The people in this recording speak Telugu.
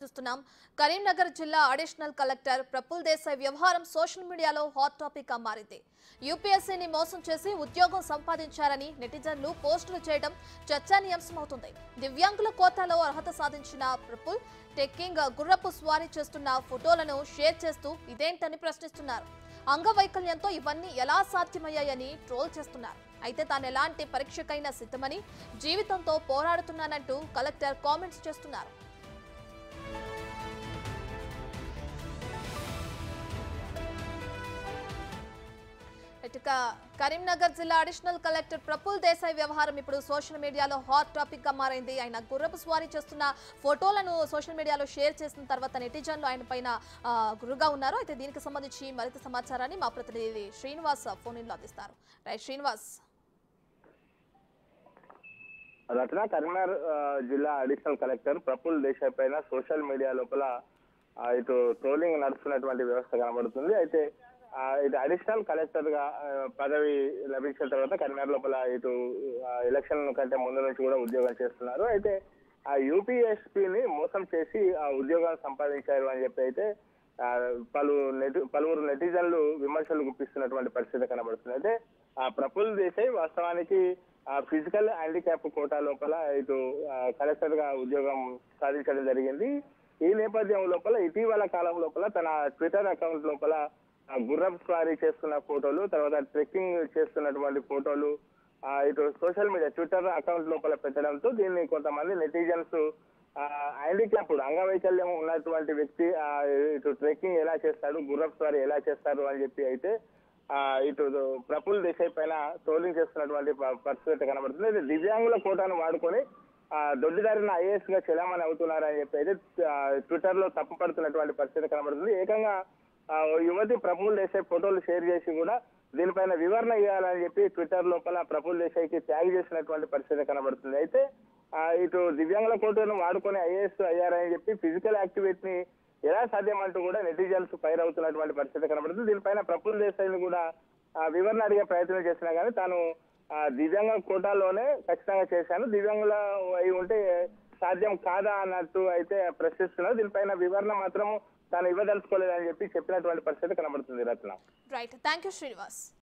చూస్తున్నాం కరీంనగర్ జిల్లా అడిషనల్ కలెక్టర్ ప్రఫుల్ దేశాయ్ వ్యవహారం సోషల్ మీడియాలో హాట్ టాపిక్ గా మారింది యూపీఎస్సీని మోసం చేసి ఉద్యోగం సంపాదించారని నెటిజన్లు పోస్టులు చేయడం చర్చానీయాంశమవుతుంది దివ్యాంగుల కోటాలో అర్హత సాధించిన ప్రఫుల్ టెక్కింగ్ గుర్రపు స్వారీ చేస్తున్న ఫోటోలను షేర్ చేస్తూ ఇదేంటని ప్రశ్నిస్తున్నారు అంగవైకల్యంతో ఇవన్నీ ఎలా సాధ్యమయ్యాయని ట్రోల్ చేస్తున్నారు అయితే తాను ఎలాంటి పరీక్షకైనా సిద్ధమని జీవితంతో పోరాడుతున్నానంటూ కలెక్టర్ కామెంట్స్ చేస్తున్నారు ఇటుక కరీంనగర్ జిల్లా అడిషనల్ కలెక్టర్ ప్రఫుల్ దేశాయ్ వ్యవహారం ఇప్పుడు సోషల్ మీడియాలో హాట్ టాపిక్ గా మారింది ఆయన గుర్రపు స్వారీ చేస్తున్న ఫోటోలను సోషల్ మీడియాలో షేర్ చేసిన తర్వాత నెటిజన్లు ఆయన పైన ఆ, గురుగా ఉన్నారు అయితే దీనికి సంబంధించి మరింత సమాచారాన్ని మా ప్రతినిధి శ్రీనివాస్ ఫోన్ ఇన్ లో అందిస్తారు రైట్ శ్రీనివాస్ రచన కరీంనగర్ ఆ, జిల్లా అడిషనల్ కలెక్టర్ ప్రఫుల్ దేశాయ్ పైన సోషల్ మీడియా లోపల ఆ, ఇటు ట్రోలింగ్ నడుస్తున్నటువంటి వ్యవస్థ కనబడుతుంది అయితే ఆ, ఇటు అడిషనల్ కలెక్టర్ గా ఆ, పదవి లభించిన తర్వాత కరీంనగర్ లోపల ఇటు ఆ, ఎలక్షన్ కంటే ముందు నుంచి కూడా ఉద్యోగం చేస్తున్నారు అయితే ఆ యూపీఎస్పీ ని మోసం చేసి ఆ ఉద్యోగాలు సంపాదించారు అని చెప్పి అయితే ఆ, పలు నెటి పలువురు నెటిజన్లు విమర్శలు గుప్పిస్తున్నటువంటి పరిస్థితి కనబడుతుంది అయితే ఆ ప్రఫుల్ దేశాయ్ వాస్తవానికి ఆ ఫిజికల్ హ్యాండిక్యాప్ కోటా లోపల ఇటు ఆ, కలెక్టర్ గా ఉద్యోగం సాధించడం జరిగింది ఈ నేపథ్యం లోపల ఇటీవల కాలం లోపల తన ట్విట్టర్ అకౌంట్ లోపల ఆ, గుర్రపు స్వారీ చేస్తున్న ఫోటోలు తర్వాత ట్రెక్కింగ్ చేస్తున్నటువంటి ఫోటోలు ఆ, ఇటు సోషల్ మీడియా ట్విట్టర్ అకౌంట్ లోపల పెట్టడంతో దీన్ని కొంతమంది నెటిజన్స్ హ్యాండిక్యాప్డ్ అంగవైకల్యం ఉన్నటువంటి వ్యక్తి ఆ, ఇటు ట్రెక్కింగ్ ఎలా చేస్తాడు గుర్రపు స్వారీ ఎలా చేస్తారు అని చెప్పి అయితే ఆ, ఇటు ప్రఫుల్ దేశాయ్ పైన ట్రోలింగ్ చేస్తున్నటువంటి ప- పరిస్థితి కనబడుతుంది అయితే దివ్యాంగుల కోటాను వాడుకొని ఆ, దొడ్డిదారిన ఐఏఎస్ గా చెలామణి అవుతున్నారని చెప్పి అయితే ట్విట్టర్ లో తప్పుపడుతున్నటువంటి పరిస్థితి కనబడుతుంది ఏకంగా ఆ, ఓ యువతి ప్రఫుల్ దేశాయ్ ఫోటోలు షేర్ చేసి కూడా దీనిపైన వివరణ ఇవ్వాలని చెప్పి ట్విట్టర్ లోపల ప్రఫుల్ దేశాయ్ కి ట్యాగ్ చేసినటువంటి పరిస్థితి కనబడుతుంది అయితే ఆ, ఇటు దివ్యాంగుల కోటను వాడుకొని ఐఏఎస్ అయ్యారని చెప్పి ఫిజికల్ యాక్టివిటీ ని ఎలా సాధ్యమంటూ కూడా నెటిజన్స్ ఫైర్ అవుతున్నటువంటి పరిస్థితి కనబడుతుంది దీనిపైన ప్రఫుల్ దేశాయ్ని కూడా ఆ, వివరణ అడిగే ప్రయత్నం చేసినా కానీ తాను ఆ, దివ్యాంగ కోటాలోనే ఖచ్చితంగా చేశాను దివ్యాంగుల అయి ఉంటే సాధ్యం కాదా అన్నట్టు అయితే ప్రశ్నిస్తున్నారు దీనిపైన వివరణ మాత్రం తాను ఇవ్వదలుచుకోలేదని చెప్పి చెప్పినటువంటి పరిస్థితి కనబడుతుంది Ratna right thank you Srinivas